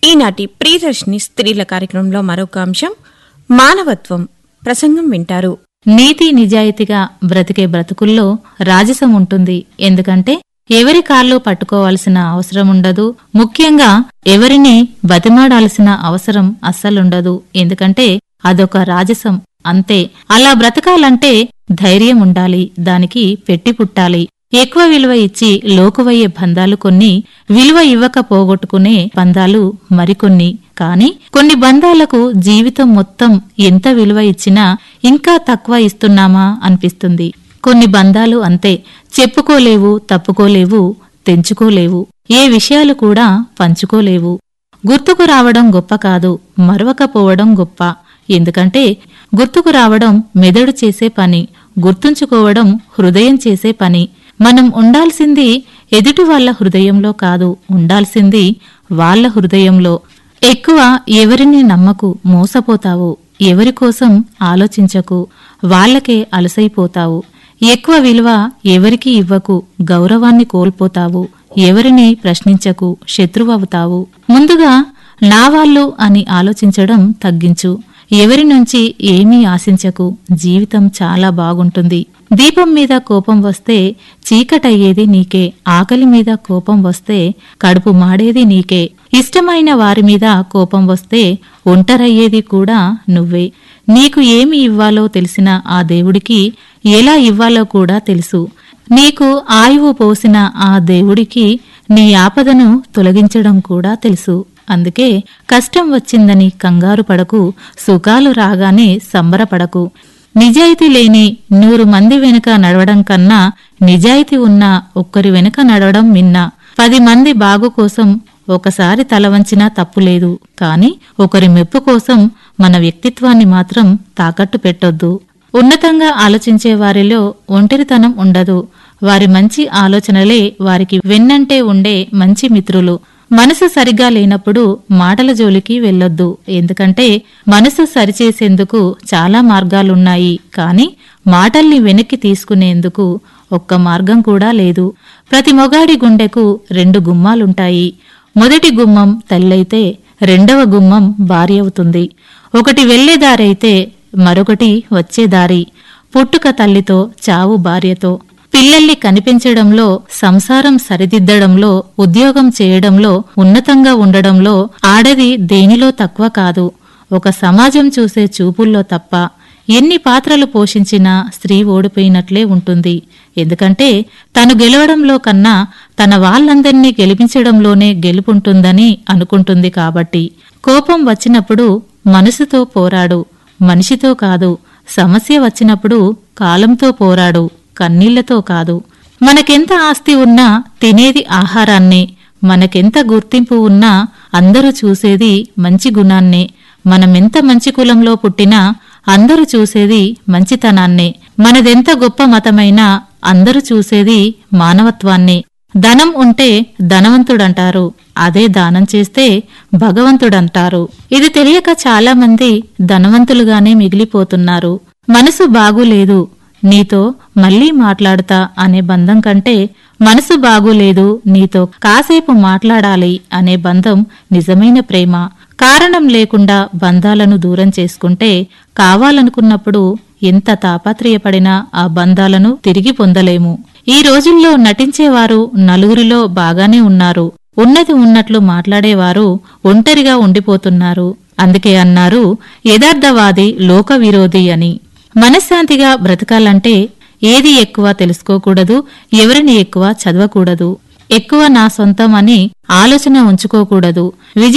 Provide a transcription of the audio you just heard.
ఈనాటి ప్రియదర్శిని స్త్రీల కార్యక్రమంలో మరొక అంశం మానవత్వం ప్రసంగం వింటారు నీతి నిజాయితీగా బ్రతికే బ్రతుకుల్లో రాజసం ఉంటుంది ఎందుకంటే ఎవరి కాళ్ళు పట్టుకోవాల్సిన అవసరం ఉండదు ముఖ్యంగా ఎవరిని బతిమాడాల్సిన అవసరం అస్సలుండదు ఎందుకంటే అదొక రాజసం అంతే అలా బ్రతకాలంటే ధైర్యం ఉండాలి దానికి పెట్టి పుట్టాలి ఎక్కువ విలువ ఇచ్చి లోకువయ్యే బంధాలు కొన్ని విలువ ఇవ్వక పోగొట్టుకునే బంధాలు మరికొన్ని కాని కొన్ని బంధాలకు జీవితం మొత్తం ఎంత విలువ ఇచ్చినా ఇంకా తక్కువ ఇస్తున్నామా అనిపిస్తుంది కొన్ని బంధాలు అంతే చెప్పుకోలేవు తప్పుకోలేవు తెంచుకోలేవు ఏ విషయాలు కూడా పంచుకోలేవు గుర్తుకు రావడం గొప్ప కాదు మరవకపోవడం గొప్ప ఎందుకంటే గుర్తుకు రావడం మెదడు చేసే పని గుర్తుంచుకోవడం హృదయం చేసే పని మనం ఉండాల్సింది ఎదుటి వాళ్ళ హృదయంలో కాదు ఉండాల్సింది వాళ్ళ హృదయంలో ఎక్కువ ఎవరిని నమ్మకు మోసపోతావు ఎవరి కోసం ఆలోచించకు వాళ్ళకే అలసైపోతావు ఎక్కువ విలువ ఎవరికి ఇవ్వకు గౌరవాన్ని కోల్పోతావు ఎవరిని ప్రశ్నించకు శత్రువవుతావు ముందుగా నా వాళ్ళు అని ఆలోచించడం తగ్గించు ఎవరి నుంచి ఏమీ ఆశించకు జీవితం చాలా బాగుంటుంది దీపం మీద కోపం వస్తే చీకటయ్యేది నీకే ఆకలి మీద కోపం వస్తే కడుపు మాడేది నీకే ఇష్టమైన వారి మీద కోపం వస్తే ఒంటరయ్యేది కూడా నువ్వే నీకు ఏమి ఇవ్వాలో తెలిసిన ఆ దేవుడికి ఎలా ఇవ్వాలో కూడా తెలుసు నీకు ఆయువు పోసిన ఆ దేవుడికి నీ ఆపదను తొలగించడం కూడా తెలుసు అందుకే కష్టం వచ్చిందని కంగారు పడకు సుఖాలు రాగానే సంబరపడకు నిజాయితీ లేని నూరు మంది వెనుక నడవడం కన్నా నిజాయితీ ఉన్న ఒక్కరి వెనుక నడవడం మిన్న పది మంది బాగు కోసం ఒకసారి తల వంచినా తప్పులేదు కాని ఒకరి మెప్పు కోసం మన వ్యక్తిత్వాన్ని మాత్రం తాకట్టు పెట్టొద్దు ఉన్నతంగా ఆలోచించే వారిలో ఒంటరితనం ఉండదు వారి మంచి ఆలోచనలే వారికి వెన్నంటే ఉండే మంచి మిత్రులు మనసు సరిగా లేనప్పుడు మాటల జోలికి వెళ్ళొద్దు ఎందుకంటే మనసు సరిచేసేందుకు చాలా మార్గాలున్నాయి కాని మాటల్ని వెనక్కి తీసుకునేందుకు ఒక్క మార్గం కూడా లేదు ప్రతి మొగాడి గుండెకు రెండు గుమ్మాలుంటాయి మొదటి గుమ్మం తల్లైతే రెండవ గుమ్మం భార్య అవుతుంది ఒకటి వెళ్లేదారైతే మరొకటి వచ్చేదారి పుట్టుక తల్లితో చావు భార్యతో పిల్లల్ని కనిపించడంలో సంసారం సరిదిద్దడంలో ఉద్యోగం చేయడంలో ఉన్నతంగా ఉండడంలో ఆడది దేనిలో తక్కువ కాదు ఒక సమాజం చూసే చూపుల్లో తప్ప ఎన్ని పాత్రలు పోషించినా స్త్రీ ఓడిపోయినట్లే ఉంటుంది ఎందుకంటే తను గెలవడంలో కన్నా తన వాళ్ళందర్నీ గెలిపించడంలోనే గెలుపుంటుందని అనుకుంటుంది కాబట్టి కోపం వచ్చినప్పుడు మనసుతో పోరాడు మనిషితో కాదు సమస్య వచ్చినప్పుడు కాలంతో పోరాడు కన్నీళ్లతో కాదు మనకెంత ఆస్తి ఉన్నా తినేది ఆహారాన్నే మనకెంత గుర్తింపు ఉన్నా అందరూ చూసేది మంచి గుణాన్నే మనమెంత మంచి కులంలో పుట్టినా అందరూ చూసేది మంచితనాన్నే మనదెంత గొప్ప మతమైనా అందరూ చూసేది మానవత్వాన్నే ధనం ఉంటే ధనవంతుడంటారు అదే దానం చేస్తే భగవంతుడంటారు ఇది తెలియక చాలా మంది ధనవంతులుగానే మిగిలిపోతున్నారు మనసు బాగులేదు నీతో మళ్ళీ మాట్లాడుతా అనే బంధం కంటే మనసు బాగులేదు నీతో కాసేపు మాట్లాడాలి అనే బంధం నిజమైన ప్రేమ కారణం లేకుండా బంధాలను దూరం చేసుకుంటే కావాలనుకున్నప్పుడు ఎంత తాపత్రయపడినా ఆ బంధాలను తిరిగి పొందలేము ఈ రోజుల్లో నటించేవారు నలుగురిలో బాగానే ఉన్నారు ఉన్నది ఉన్నట్లు మాట్లాడేవారు ఒంటరిగా ఉండిపోతున్నారు అందుకే అన్నారు యథార్థవాది లోక విరోధి అని మనశ్శాంతిగా బ్రతకాలంటే ఏది ఎక్కువ తెలుసుకోకూడదు ఎవరిని ఎక్కువ చదవకూడదు ఎక్కువ నా సొంతం అని ఆలోచన ఉంచుకోకూడదు విజయ